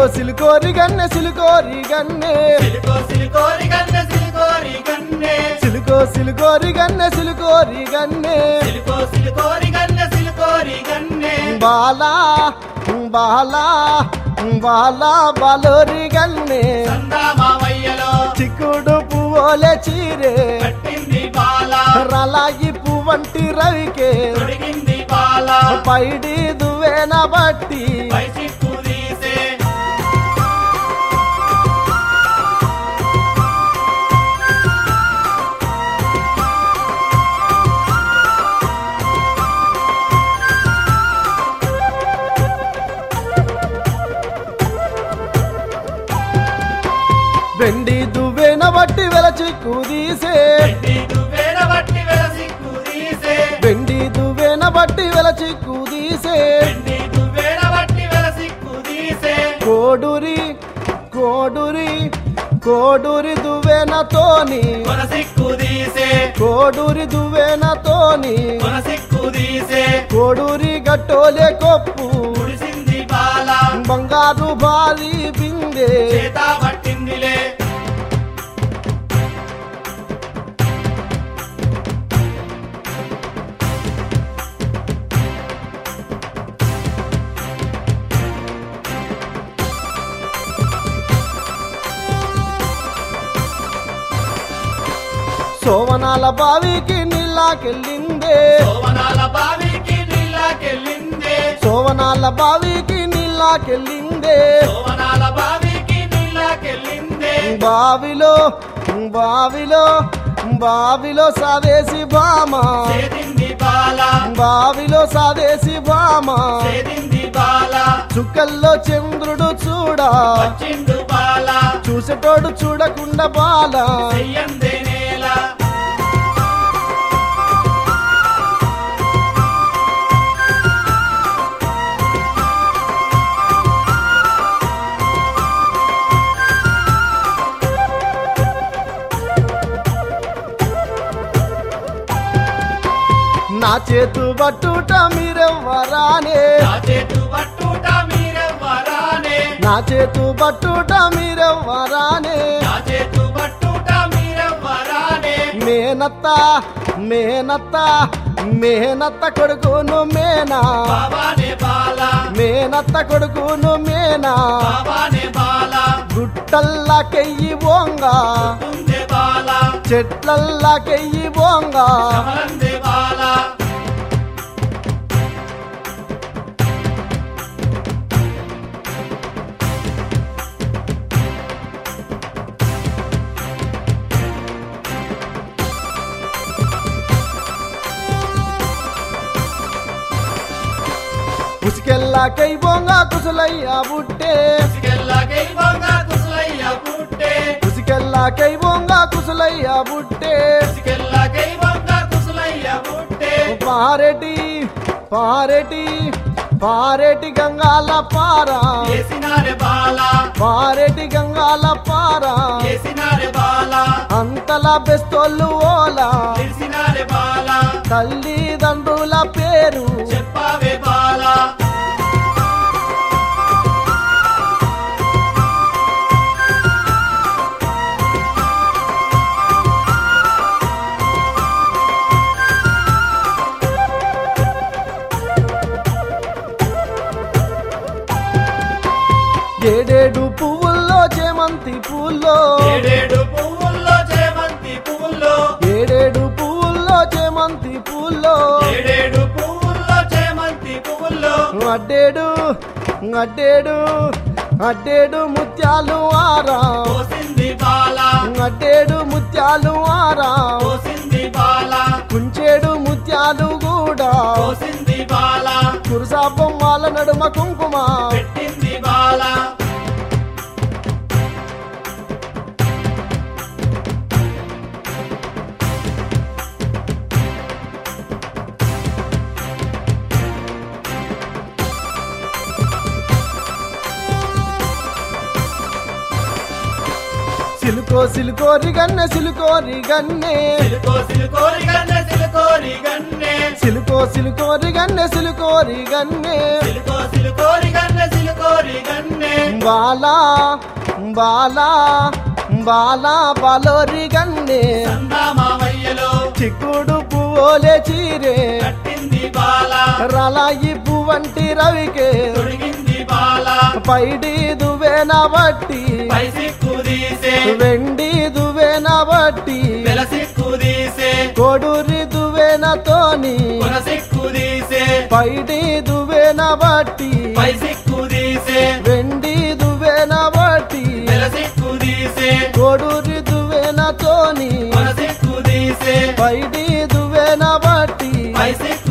సిలుకోరి గన్నె సిలుకోరి గన్నె సిలుకో సిలుకోరి గన్నె సిలుకోరి గన్నె సిలుకో సిలుకోరి గన్నె సిలుకోరి గన్నె సిలుకో సిలుకోరి గన్నె సిలుకోరి గన్నె బాలా బాలా బాలా బాలోరి గన్నె సందా మావయ్యలో చిక్కుడు పువ్వులే చీరే కట్టింది బాల రలాగి పువ్వంటి రవికే తొడిగింది బాల పైడి దువ్వేన బట్టి పై చిక్కు తీసే వెండి దువ్వేన బట్టి వెలచి కుదీసే పెట్టి దువ్వేన బట్టి వెల సిక్కు తీసే వెండి దువ్వేన బట్టి వెలచి కుదీసే పెట్టి దువ్వేన బట్టి వెల సిక్కు తీసే కోడూరి కోడూరి కోడూరి దువ్వేనతోని కొన సిక్కు తీసే కోడూరి దువ్వేనతోని కొన సిక్కు తీసే కోడూరి గట్టోలే కొప్పు కుడిసింది బాల బంగారు భారీ బిందె చేత పట్టిందిలే సోవనాల బావికి నీళ్ళకెళ్ళిందే సోవనాల బావికి నీళ్ళకెళ్ళిందే సోవనాల బావికి నీళ్ళకెళ్ళిందే సోవనాల బావికి నీళ్ళకెళ్ళిందే బావిలో బావిలో బావిలో సాదేసి బామ చేదింది బాల బావిలో సాదేసి బామ చేదింది బాల చుక్కల్లో చంద్రుడు చూడా వచ్చిండు బాల చూసేటోడు చూడకుండా బాల చెయ్యందే నేల నా చేతు బట్టుట మీరెవ్వరానే నా చేతు పట్టుట మీరెవ్వరానే నా చేతు బట్టుట మీరెవ్వరానే నా చేతు పట్టుట మీరెవ్వరానే మేనత్త మేనత్త మేనత్త కొడుకును మేనా బాబానే బాల మేనత్త కొడుకును మేనా బాబానే బాల గుట్టల్లాకెయ్యి బోంగా తుందే బాల చెట్లల్లాకెయ్యి బోంగా కమలందే బాల ఉసికెల్లాకై బోంగా కుసులయ్యా బుట్టే సిగెల్లాగై బొంగా కుసులయ్య పుట్టే ఉసికెల్లాకై బోంగా కుసులయ్యా బుట్టే సిగెల్లాగై బొంగా కుసులయ్య పుట్టే పారెటి పారెటి పారెటి గంగాల పారా ఏసినారే బాల పారెటి గంగాల పారా ఏసినారే బాల అంతలా బెస్తోళ్ళు ఓలా తెలిసినారే బాల తల్లిదండ్రుల పేరు చెప్పావే బాల ఏడేడు పువ్వుల్లో చేమంతి పూల్లో ఏడేడు పువ్వుల్లో చేమంతి పువ్వుల్లో ఏడేడు పువ్వుల్లో చేమంతి పూల్లో ఏడేడు పువ్వుల్లో చేమంతి పువ్వుల్లో అడ్డేడు అడ్డేడు అడ్డేడు ముత్యాలు ఆరా పోసింది బాల అడ్డేడు ముత్యాలు ఆరా పోసింది బాల కుంచేడు ముత్యాలు కూడా పోసింది బాల కురుసాపం వాళ్ళ నడుమ కుంకుమ పెట్టింది బాల సిలుకో సిలుకోరి గన్నె సిలుకోరి గన్నె సిలుకో సిలుకోరి గన్నె సిలుకోరి గన్నె సిలుకో సిలుకోరి గన్నె సిలుకోరి గన్నె సిలుకో సిలుకోరి గన్నె సిలుకోరి గన్నె బాలా బాలా బాలా బాలోరి గన్నె సందా మామయ్యలో చిక్కుడు పువ్వులే చీరే కట్టింది బాల రలాయి పువ్వంటి రవికే తొడిగింది బాల పైడి దువ్వేన బట్టి పై సిక్కు తీసే వెండి దువ్వేన బట్టి వెల సిక్కు తీసే కొడురి దువ్వేన తోని కొన సిక్కు తీసే పైడి దువ్వేన బట్టి పై సిక్కు తీసే వెండి దువ్వేన బట్టి వెల సిక్కు తీసే కొడురి దువ్వేన తోని కొన సిక్కు తీసే పైడి దువ్వేన బట్టి పై సిక్కు